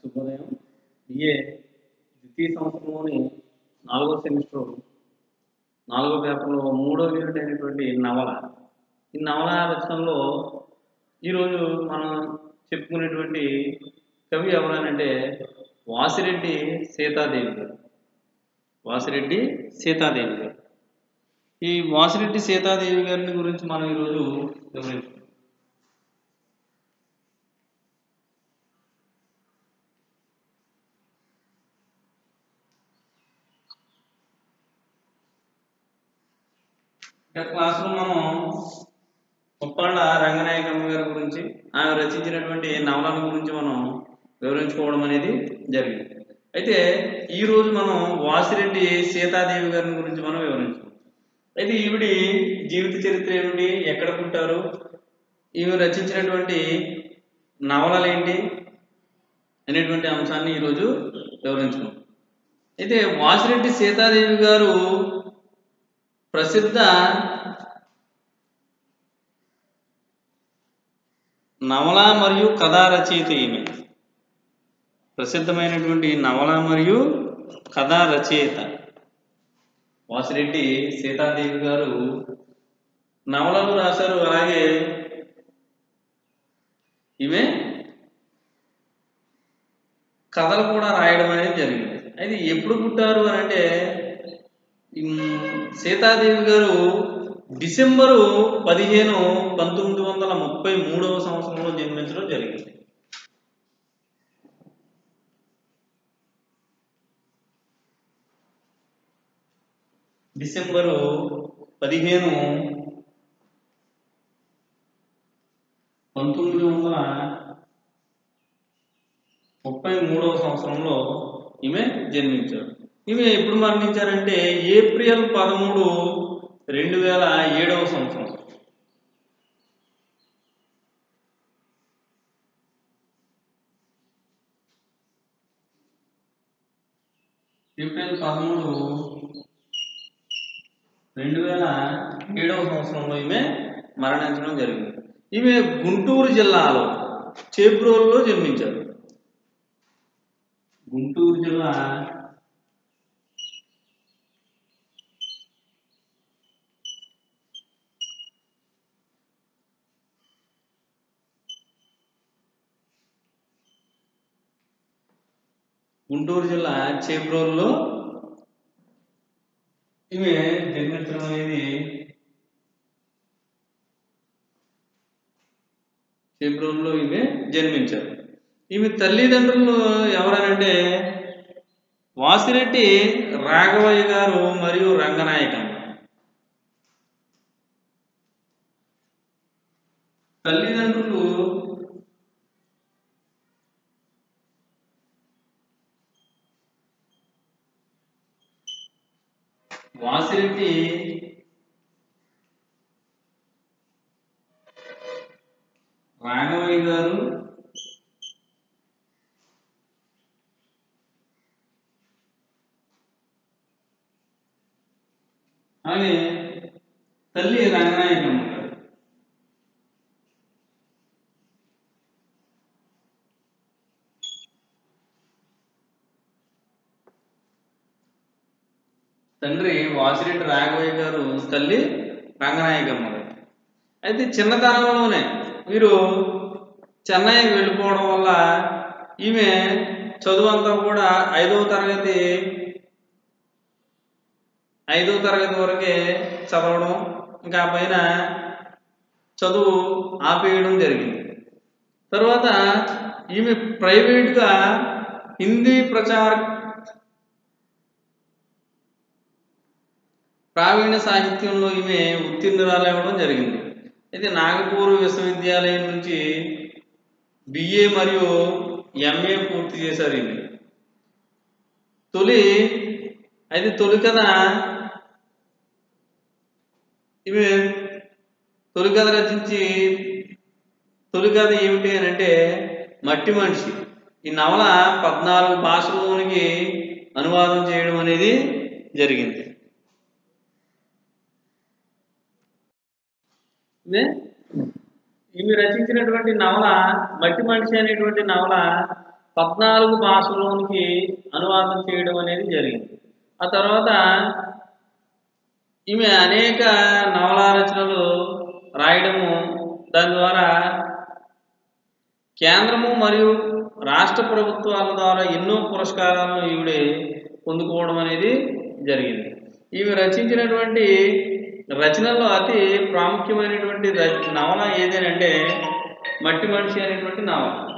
శుభోదయం బిఏ ద్వితీయ సంవత్సరంలోని నాలుగో సెమిస్టర్ నాలుగో పేపర్లో మూడో యూనిట్ అయినటువంటి నవల ఈ నవల రచనలో ఈరోజు మనం చెప్పుకునేటువంటి కవి ఎవరనంటే వాసిరెడ్డి సీతాదేవి గారు వాసిరెడ్డి సీతాదేవి గారు ఈ వాసిరెడ్డి సీతాదేవి గారిని గురించి మనం ఈరోజు వివరించుకుందాం గత క్లాసులో మనం ముప్పాళ్ళ రంగనాయకమ్మ గారి గురించి ఆమె రచించినటువంటి నవలల గురించి మనం వివరించుకోవడం అనేది జరిగింది అయితే ఈ రోజు మనం వాసిరెడ్డి సీతాదేవి గారిని గురించి మనం వివరించుకుందాం అయితే ఈవిడి జీవిత చరిత్ర ఏమిటి ఎక్కడ పుట్టారు ఈమె రచించినటువంటి నవలలు ఏంటి అనేటువంటి అంశాన్ని ఈరోజు వివరించుకుందాం అయితే వాసిరెడ్డి సీతాదేవి గారు ప్రసిద్ధ నవల మరియు కథా రచయిత ఈమె ప్రసిద్ధమైనటువంటి నవల మరియు కథా రచయిత వాసిరెడ్డి సీతాదేవి గారు నవలలు రాశారు అలాగే ఈమె కథలు కూడా రాయడం అనేది జరిగింది అయితే ఎప్పుడు పుట్టారు అని అంటే సీతాదేవి గారు డిసెంబరు పదిహేను పంతొమ్మిది వందల ముప్పై మూడవ సంవత్సరంలో జన్మించడం జరిగింది డిసెంబరు పదిహేను పంతొమ్మిది వందల ముప్పై మూడవ సంవత్సరంలో ఈమె జన్మించారు ఈమె ఎప్పుడు మరణించారంటే ఏప్రిల్ పదమూడు రెండు వేల ఏడవ సంవత్సరం ఏప్రిల్ పదమూడు రెండు వేల ఏడవ సంవత్సరంలో ఈమె మరణించడం జరిగింది ఈమె గుంటూరు జిల్లాలో చేబ్రోలులో జన్మించారు గుంటూరు జిల్లా గుంటూరు జిల్లా చేబ్రోలులో ఈమె జన్మించడం అనేది చేబ్రోలులో ఈమె జన్మించారు ఈమె తల్లిదండ్రులు ఎవరనంటే వాసిరెడ్డి రాఘవయ్య గారు మరియు రంగనాయకమ్మ తల్లిదండ్రులు వాసిరెడ్డి రాఘవయ్య గారు అలాగే తల్లి రంగనాయకమ్మ గారు తండ్రి వాసిరెడ్డి రాఘవయ్య గారు తల్లి రంగనాయకమ్మ గారు అయితే చిన్నతనంలోనే వీరు చెన్నై వెళ్ళిపోవడం వల్ల ఈమె చదువు అంతా కూడా ఐదవ తరగతి ఐదవ తరగతి వరకే చదవడం ఇంకా పైన చదువు ఆపేయడం జరిగింది తర్వాత ఈమె ప్రైవేట్గా హిందీ ప్రచార ప్రావీణ్య సాహిత్యంలో ఈమె ఉత్తీర్ణురాలవ్వడం జరిగింది అయితే నాగపూర్ విశ్వవిద్యాలయం నుంచి బిఏ మరియు ఎంఏ పూర్తి చేశారు ఈమె తొలి అయితే తొలి కథ ఈమె తొలి కథ రచించి తొలి కథ ఏమిటి అని అంటే మట్టి మనిషి ఈ నవల పద్నాలుగు భాషలోనికి అనువాదం చేయడం అనేది జరిగింది ఇదే ఈమె రచించినటువంటి నవల మట్టి మనిషి అనేటువంటి నవల పద్నాలుగు భాషల్లోనికి అనువాదం చేయడం అనేది జరిగింది ఆ తర్వాత ఈమె అనేక నవలా రచనలు రాయడము దాని ద్వారా కేంద్రము మరియు రాష్ట్ర ప్రభుత్వాల ద్వారా ఎన్నో పురస్కారాలను ఈవిడే పొందుకోవడం అనేది జరిగింది ఈమె రచించినటువంటి రచనల్లో అతి ప్రాముఖ్యమైనటువంటి రచ- నవల ఏదేనంటే మట్టి మనిషి అనేటువంటి నవల